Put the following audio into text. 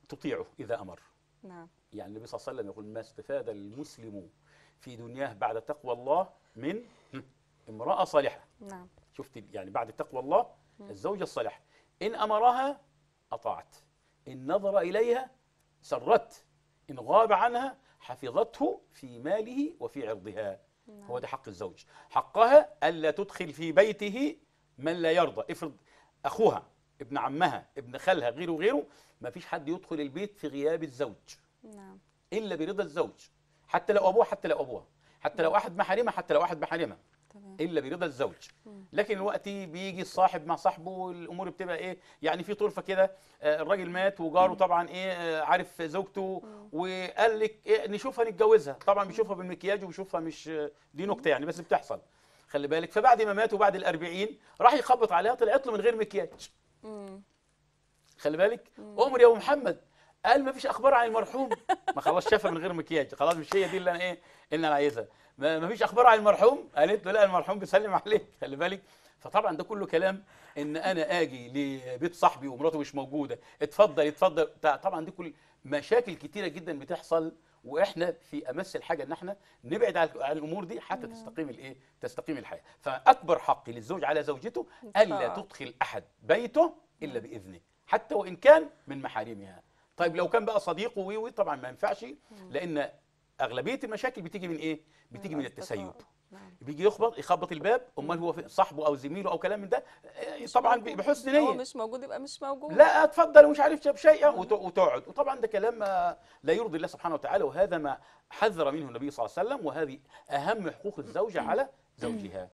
تطيعه اذا امر نعم يعني النبي صلى الله عليه وسلم يقول ما استفاد المسلم في دنياه بعد تقوى الله من امراه صالحه نعم شفت يعني بعد تقوى الله الزوجة الصالحة إن أمرها أطاعت إن نظر إليها سرت إن غاب عنها حفظته في ماله وفي عرضها هو ده حق الزوج حقها ألا تدخل في بيته من لا يرضى افرض أخوها ابن عمها ابن خالها غيره غيره ما فيش حد يدخل البيت في غياب الزوج نعم إلا برضا الزوج حتى لو أبوها حتى لو أبوها حتى لو أحد محارمها حتى لو أحد محارمها تمام الا برضا الزوج لكن الوقت بيجي الصاحب مع صاحبه والامور بتبقى ايه يعني في طرفه كده آه، الراجل مات وجاره طبعا ايه آه، عارف زوجته وقال لك إيه نشوفها نتجوزها طبعا بيشوفها بالمكياج وبيشوفها مش آه، دي نكته يعني بس بتحصل خلي بالك فبعد ما مات وبعد الأربعين راح يخبط عليها طلعت له من غير مكياج مم. خلي بالك امر يا ابو محمد قال ما فيش اخبار عن المرحوم ما خلاص شافها من غير مكياج خلاص مش هي دي اللي انا ايه اللي انا عايزها ما ما فيش اخبار عن المرحوم قالت له لا المرحوم بيسلم عليك خلي بالك فطبعا ده كله كلام ان انا اجي لبيت صاحبي ومراته مش موجوده اتفضل اتفضل تع- طبعا دي كل مشاكل كتيره جدا بتحصل واحنا في امس الحاجه ان احنا نبعد عن عن الامور دي حتى تستقيم الايه تستقيم الحياه فاكبر حق للزوج على زوجته الا الطاعة. تدخل احد بيته الا باذنه حتى وان كان من محارمها طيب لو كان بقى صديقه وي وي طبعا ما ينفعش لان اغلبيه المشاكل بتيجي من ايه بتيجي من الأصدقاء. التسيب نعم. بيجي يخبط يخبط الباب امال هو في- صاحبه او زميله او كلام من ده آه، طبعا موجود. بحسن هو نيه مش موجود يبقى مش موجود لا اتفضل ومش عارف شاب شيء وت- وتقعد وطبعا ده كلام آه، لا يرضي الله سبحانه وتعالى وهذا ما حذر منه النبي صلى الله عليه وسلم وهذه اهم حقوق الزوجه على زوجها